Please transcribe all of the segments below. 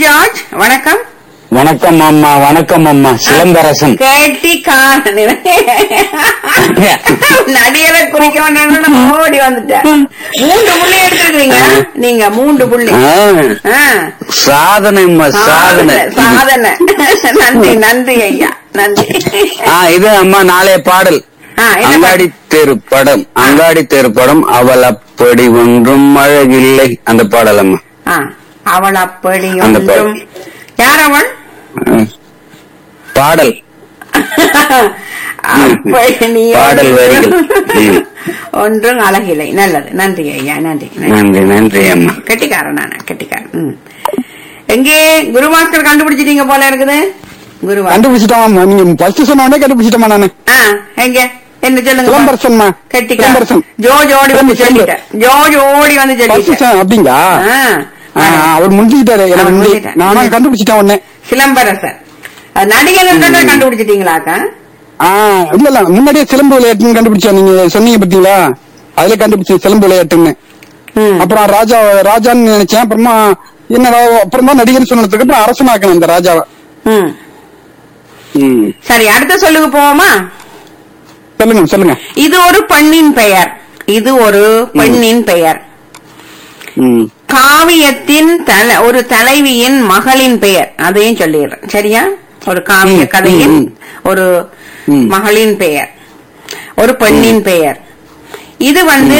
George வணக்கம் வணக்கம் அம்மா வணக்கம் அம்மா சிலம்பரசன் கேட்டி நடிகரை குறிக்க வேண்டாம் ஓடி வந்துட்டேன் மூன்று புள்ளி எடுத்துருக்கீங்க நீங்க மூன்று புள்ளி ஆ, ஆ. சாதனை அம்மா சாதனை சாதனை நன்றி நன்றி ஐயா நன்றி ஆ இது அம்மா நாளைய பாடல் ஆ, என்ன அங்காடி தெரு படம் அங்காடி தெரு படம் அவள் அப்படி ஒன்றும் அழகில்லை அந்த பாடல் அம்மா ஆ, அவள் அப்படி அந்த ஒன்றும் யார் அவள் ஆ. பாடல் அப்படி நீ பாடல் வரிகள். ம். ஒன்றும் அழகில்லை நல்லது நன்றி ஐயா நன்றி நன்றி. நன்றி நன்றி அம்மா கெட்டிக்காரன் நானா கெட்டிக்காரன் ம். எங்கே குருவாஸ்கர் கண்டுபிடிச்சிட்டீங்க போல இருக்குது குருவா கண்டுபிடிச்சிட்டோமா நீங்க ஃபர்ஸ்ட் சொன்ன உடனே கண்டுபிடிச்சிட்டோமா நானு ஆ எங்க என்ன சொல்லுங்க சிலம்பரசன்மா கெட்டிக்காரன் சிலம்பரசன் ஜோஜ் ஓடி வந்து சிலம்பரசன். சொல்லிட்டேன் ஜோஜ் ஓடி வந்து ஃபர்ஸ்ட் சொல்லிட்டேன் அப்படிங்களா ஆ. ஆ, அவர் முடிஞ்சுக்கிட்டாரு எனக்கு அவர் முந்தி முடிஞ்சுட்டாரு. நானும் கண்டுபிடிச்சிட்டேன் உடனே சிலம்பரசன் அது நடிகர் கண்டுபிடிச்சிட்டீங்களாக்கா ஆ இல்ல இல்ல முன்னாடியே சிலம்பு விளையாட்டுன்னு கண்டுபிடிச்சா நீங்க சொன்னீங்க பாத்தீங்களா அதுல கண்டுபிடிச்சேன் சிலம்பு விளையாட்டுன்னு ம். அப்புறம் ராஜா ராஜான்னு நினைச்சேன் அப்புறமா என்ன அப்புறம் தான் நடிகர் சொன்னதுக்கு அப்புறம் அரசனாக்கணும் இந்த ராஜாவை ம். ம். சரி அடுத்த சொல்லுங்க போவோமா சொல்லுங்க சொல்லுங்க இது ஒரு பெண்ணின் பெயர் இது ஒரு பெண்ணின் பெயர் ம். காவியத்தின் தல ஒரு தலைவியின் மகளின் பெயர் அதையும் சொல்லிடுறேன் சரியா ஒரு காவிய ம், கதையின் ம், ஒரு ம். மகளின் பெயர் ஒரு பெண்ணின் பெயர் இது வந்து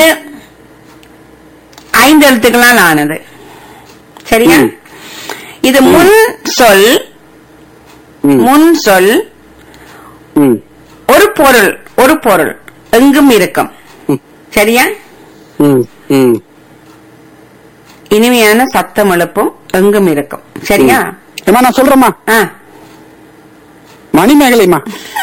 ஐந்து எழுத்துக்களால் ஆனது சரியா ம். இது முன் சொல் ம். முன் சொல் ம். ஒரு பொருள் ஒரு பொருள் எங்கும் இருக்கும் ம். சரியா ம். ம். இனிமையான சத்தம் எழுப்பும் எங்கும் இருக்கும் சரியா ஏமா நான் சொல்றேம்மா ஆ. மணிமேகலைமா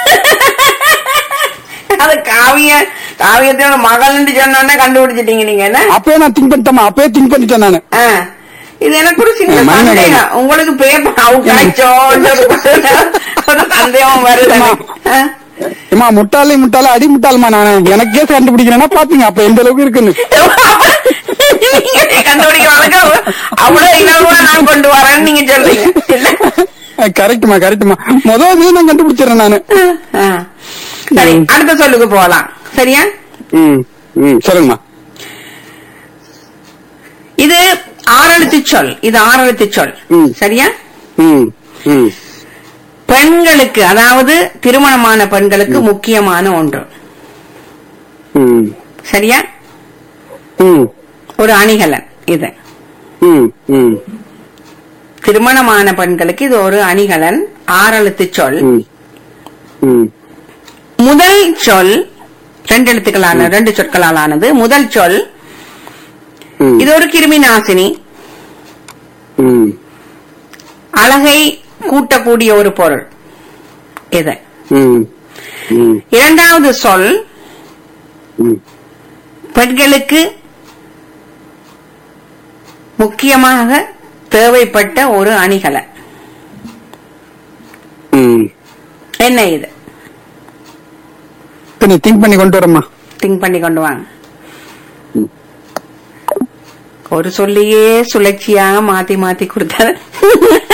அது காவிய காவியத்தோட மகள்னு சொன்னோன்னே கண்டுபிடிச்சிட்டீங்க நீங்க என்ன அப்பயே நான் திங்க் பண்ணிட்டேமா அப்பயே திங்க் பண்ணிட்டேன் நானு ஆ. இது எனக்கு ஒரு சின்ன மணிமேகலை. சந்தேகம் உங்களுக்கு பேப்பர் அவுட் ஆச்சோன்னு ஒரு சந்தேகம் வருது எனக்கு. ஆ. ஏமா முட்டாளே முட்டாளே அடி முட்டாளுமா நான் எனக்கே கண்டுபிடிக்கிறேன்னா பாத்தீங்க அப்ப எந்த அளவுக்கு இருக்குன்னு நீங்க கண்டுபிடிக்க வழங்க அவ்வளவு இலவா நான் கொண்டு வரேன்னு நீங்க சொல்றீங்க இல்ல? கரெக்ட்மா கரெக்ட்மா முதல் இது நான் கண்டுபிடிச்சிடறேன் நானு ஆ. சரி அடுத்த சொல்லுக்கு போகலாம் சரியா ம். ம். சொல்லுங்கம்மா இது ஆறெழுத்து சொல் இது ஆறெழுத்து சொல் ம். சரியா ம். ம். பெண்களுக்கு அதாவது திருமணமான பெண்களுக்கு முக்கியமான ஒன்று ம். சரியா ம். ஒரு அணிகலன் இது ம். ம். திருமணமான பெண்களுக்கு இது ஒரு அணிகலன் ஆறெழுத்து சொல் ம். ம். முதல் சொல் ரெண்டு எழுத்துக்களான ரெண்டு சொற்களால் ஆனது முதல் சொல் ம். இது ஒரு கிருமி நாசினி ம். அழகை கூட்டக்கூடிய ஒரு பொருள் இது ம். ம். இரண்டாவது சொல் ம். பெண்களுக்கு முக்கியமாக தேவைப்பட்ட ஒரு அணிகலன் ம். என்ன இது இப்ப நீ திங்க் பண்ணி கொண்டு வரமா திங்க் பண்ணி கொண்டு வாங்க ஒரு சொல்லியே சுழற்சியாக மாத்தி மாத்தி கொடுத்தாரு